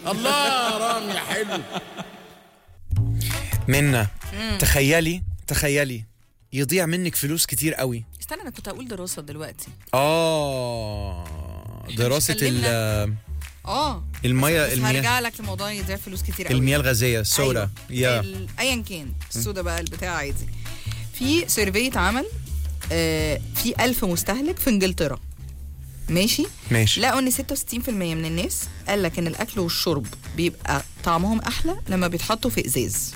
الله يا رامي يا حلو منا تخيلي تخيلي يضيع منك فلوس كتير قوي استنى انا كنت هقول دراسه دلوقتي اه دراسة ال- اتكلمنا. اه المية بس المياه هرجع لك لموضوع يضيع فلوس كتير قوي المياه الغازية السودا يا ال- ايا كان السودا بقى البتاع عادي في سيرفي اتعمل آه في ألف مستهلك في انجلترا ماشي ماشي لقوا ان 66% من الناس قال لك ان الاكل والشرب بيبقى طعمهم احلى لما بيتحطوا في ازاز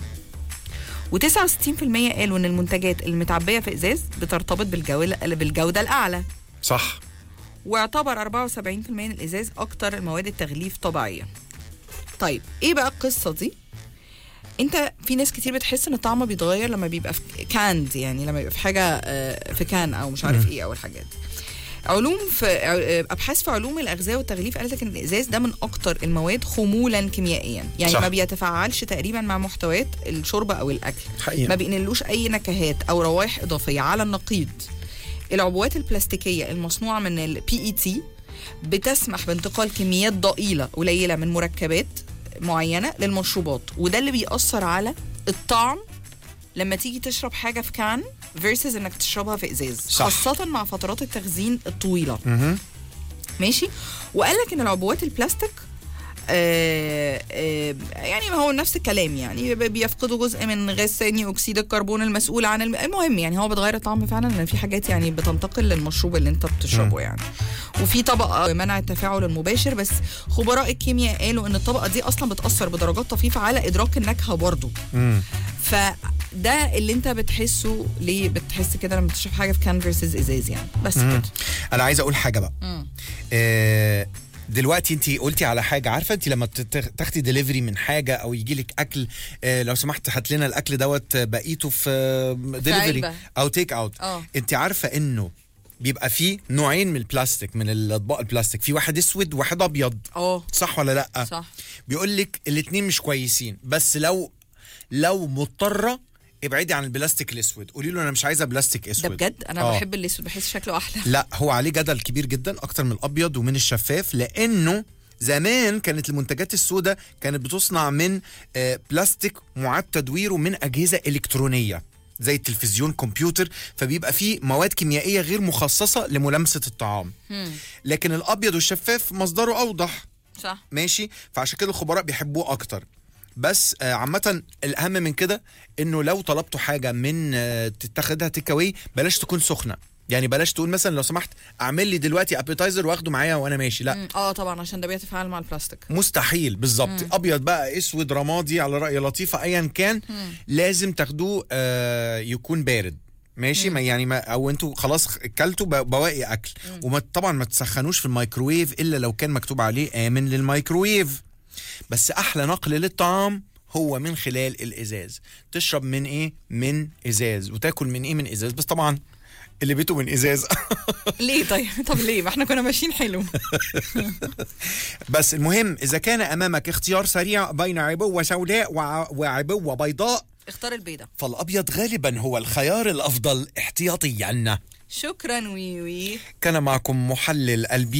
و69% قالوا ان المنتجات المتعبيه في ازاز بترتبط بالجوده بالجوده الاعلى صح واعتبر 74% من الازاز اكتر المواد التغليف طبيعيه طيب ايه بقى القصه دي انت في ناس كتير بتحس ان الطعم بيتغير لما بيبقى في كاند يعني لما يبقى في حاجه آه، في كان او مش عارف ايه او الحاجات دي علوم في آه، ابحاث في علوم الاغذيه والتغليف قالت لك ان الازاز ده من اكتر المواد خمولا كيميائيا يعني صح. ما بيتفاعلش تقريبا مع محتويات الشوربه او الاكل حقيقة. ما بينقلوش اي نكهات او روائح اضافيه على النقيض العبوات البلاستيكيه المصنوعه من البي اي تي بتسمح بانتقال كميات ضئيله قليله من مركبات معينه للمشروبات وده اللي بيأثر على الطعم لما تيجي تشرب حاجه في كان فيرسز انك تشربها في ازاز صح. خاصه مع فترات التخزين الطويله مهم. ماشي وقال لك ان العبوات البلاستيك آه آه يعني ما هو نفس الكلام يعني ب- بيفقدوا جزء من غاز ثاني اكسيد الكربون المسؤول عن الم... المهم يعني هو بتغير الطعم فعلا لان في حاجات يعني بتنتقل للمشروب اللي انت بتشربه يعني وفي طبقه منع التفاعل المباشر بس خبراء الكيمياء قالوا ان الطبقه دي اصلا بتاثر بدرجات طفيفه على ادراك النكهه برضه مم. فده اللي انت بتحسه ليه بتحس كده لما تشرب حاجه في كان فيرسز ازاز يعني بس كده انا عايز اقول حاجة بقى مم. آه، دلوقتي انت قلتي على حاجه عارفه انت لما تت- تاخدي دليفري من حاجه او يجي لك اكل آه، لو سمحت هات لنا الاكل دوت آه، بقيته في دليفري علبة. او تيك اوت اه. انت عارفه انه بيبقى فيه نوعين من البلاستيك من الاطباق البلاستيك في واحد اسود وواحد ابيض اه صح ولا لا صح بيقول لك الاثنين مش كويسين بس لو لو مضطره ابعدي عن البلاستيك الاسود قولي له انا مش عايزه بلاستيك اسود ده بجد انا اه. بحب الاسود بحس شكله احلى لا هو عليه جدل كبير جدا اكتر من الابيض ومن الشفاف لانه زمان كانت المنتجات السوداء كانت بتصنع من آه، بلاستيك معاد تدويره من اجهزه الكترونيه زي التلفزيون كمبيوتر فبيبقى فيه مواد كيميائيه غير مخصصه لملامسه الطعام مم. لكن الابيض والشفاف مصدره اوضح صح ماشي فعشان كده الخبراء بيحبوه اكتر بس آه، عامة الأهم من كده إنه لو طلبتوا حاجة من آه، تتاخدها تيك أواي بلاش تكون سخنة يعني بلاش تقول مثلا لو سمحت اعمل لي دلوقتي ابيتايزر واخده معايا وانا ماشي لا مم. اه طبعا عشان ده بيتفاعل مع البلاستيك مستحيل بالظبط ابيض بقى اسود رمادي على راي لطيفه ايا كان لازم تاخدوه آه يكون بارد ماشي ما يعني ما او انتوا خلاص اكلتوا ب- بواقي اكل وما طبعا ما تسخنوش في الميكروويف الا لو كان مكتوب عليه امن للميكروويف بس احلى نقل للطعام هو من خلال الازاز تشرب من ايه من ازاز وتاكل من ايه من ازاز بس طبعا اللي بيته من ازاز ليه طيب طب ليه ما احنا كنا ماشيين حلو بس المهم اذا كان امامك اختيار سريع بين عبوه سوداء وع- وعبوه بيضاء اختار البيضه فالابيض غالبا هو الخيار الافضل احتياطيا شكرا وي وي كان معكم محلل البيئة